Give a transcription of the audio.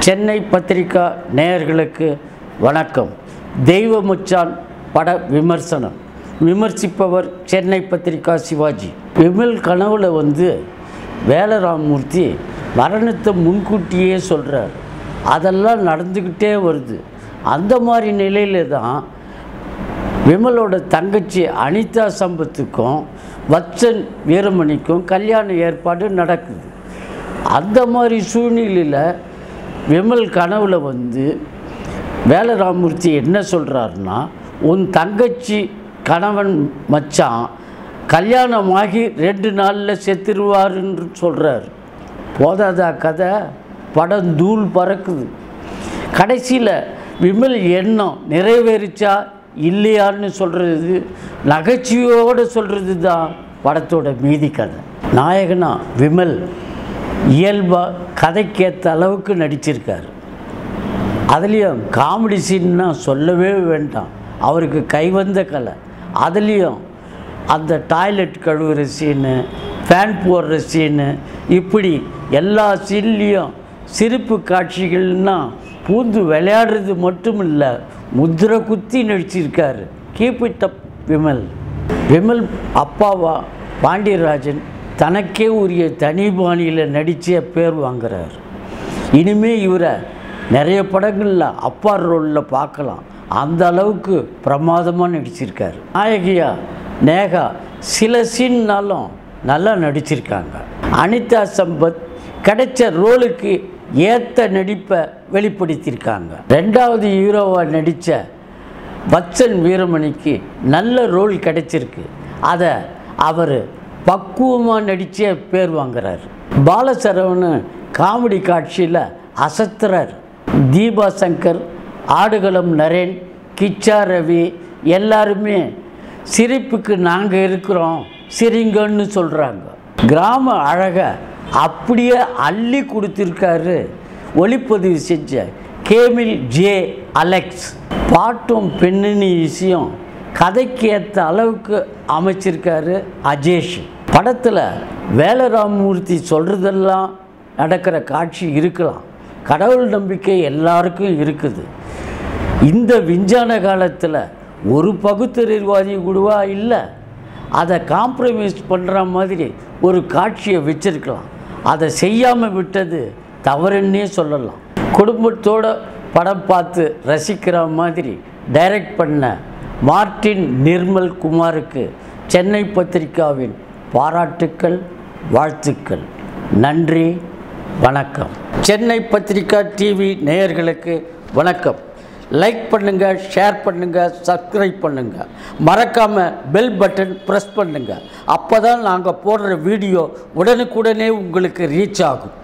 சென்னை பத்திரிகா நேயர்களுக்கு வணக்கம் தெய்வ முச்சான் பட விமர்சனம் விமர்சிப்பவர் சென்னை பத்திரிகா சிவாஜி விமல் கனவுல வந்து வேலராமூர்த்தி மரணத்தை முன்கூட்டியே சொல்கிறார் அதெல்லாம் நடந்துக்கிட்டே வருது அந்த மாதிரி நிலையில தான் விமலோட தங்கச்சி அனிதா சம்பத்துக்கும் வச்சன் வீரமணிக்கும் கல்யாண ஏற்பாடு நடக்குது அந்த மாதிரி சூழ்நிலையில் விமல் கனவுல வந்து வேலராமூர்த்தி என்ன சொல்கிறாருன்னா உன் தங்கச்சி கணவன் மச்சான் கல்யாணமாகி ரெண்டு நாளில் செத்துருவாருன்னு சொல்கிறார் போதாதா கதை படம் தூள் பறக்குது கடைசியில் விமல் எண்ணம் நிறைவேறிச்சா இல்லையான்னு சொல்கிறது நகைச்சுவையோடு சொல்கிறது தான் படத்தோட மீதி கதை நாயகனா விமல் இயல்பாக கதைக்கேற்ற அளவுக்கு நடிச்சிருக்காரு அதுலேயும் காமெடி சீன்னா சொல்லவே வேண்டாம் அவருக்கு கைவந்த கலை அதுலேயும் அந்த டாய்லெட் கழுவுற சீனு ஃபேன் போடுற சீனு இப்படி எல்லா சீன்லேயும் சிரிப்பு காட்சிகள்னா பூந்து விளையாடுறது மட்டும் இல்லை முத்திரை குத்தி நடிச்சிருக்காரு keep it up Vimal Vimal அப்பாவா பாண்டியராஜன் தனக்கே உரிய தனி பாணியில் நடிச்சே பேர் வாங்குறார் இனிமே இவரை நிறைய படங்களில் அப்பா ரோலில் பார்க்கலாம் அந்த அளவுக்கு பிரமாதமாக நடிச்சிருக்காரு நாயகியா நேகா சில சீன்னாலும் நல்லா நடிச்சிருக்காங்க அனிதா சம்பத் கிடைச்ச ரோலுக்கு ஏற்ற நடிப்பை வெளிப்படுத்தியிருக்காங்க ரெண்டாவது ஹீரோவாக நடித்த வச்சன் வீரமணிக்கு நல்ல ரோல் கிடைச்சிருக்கு அதை அவர் பக்குவமாக நடித்தே பேர் வாங்குறார் பாலசரவணன் காமெடி காட்சியில் அசத்துறார் தீபா சங்கர் ஆடுகளம் நரேன் கிச்சா ரவி எல்லாருமே சிரிப்புக்கு நாங்கள் இருக்கிறோம் சிரிங்கன்னு சொல்கிறாங்க கிராம அழகை அப்படியே அள்ளி கொடுத்துருக்காரு ஒளிப்பதிவு செஞ்ச கேமில் ஜே அலெக்ஸ் பாட்டும் பெண்ணினி விஷயம் கதைக்கு ஏற்ற அளவுக்கு அமைச்சிருக்காரு அஜேஷ் படத்தில் வேலராமூர்த்தி சொல்கிறதெல்லாம் நடக்கிற காட்சி இருக்கலாம் கடவுள் நம்பிக்கை எல்லாருக்கும் இருக்குது இந்த விஞ்ஞான காலத்தில் ஒரு பகுத்தறிவாதி கூடவா இல்லை அதை காம்ப்ரமைஸ் பண்ணுற மாதிரி ஒரு காட்சியை வச்சிருக்கலாம் அதை செய்யாமல் விட்டது தவறுன்னே சொல்லலாம் குடும்பத்தோட படம் பார்த்து ரசிக்கிற மாதிரி டைரக்ட் பண்ண மார்ட்டின் நிர்மல் குமாருக்கு சென்னை பத்திரிகாவின் பாராட்டுக்கள் வாழ்த்துக்கள் நன்றி வணக்கம் சென்னை பத்திரிகா டிவி நேயர்களுக்கு வணக்கம் லைக் பண்ணுங்கள் ஷேர் பண்ணுங்கள் சப்ஸ்கிரைப் பண்ணுங்கள் மறக்காமல் பெல் பட்டன் ப்ரெஸ் பண்ணுங்கள் அப்போ தான் நாங்கள் போடுற வீடியோ உடனுக்குடனே உங்களுக்கு ரீச் ஆகும்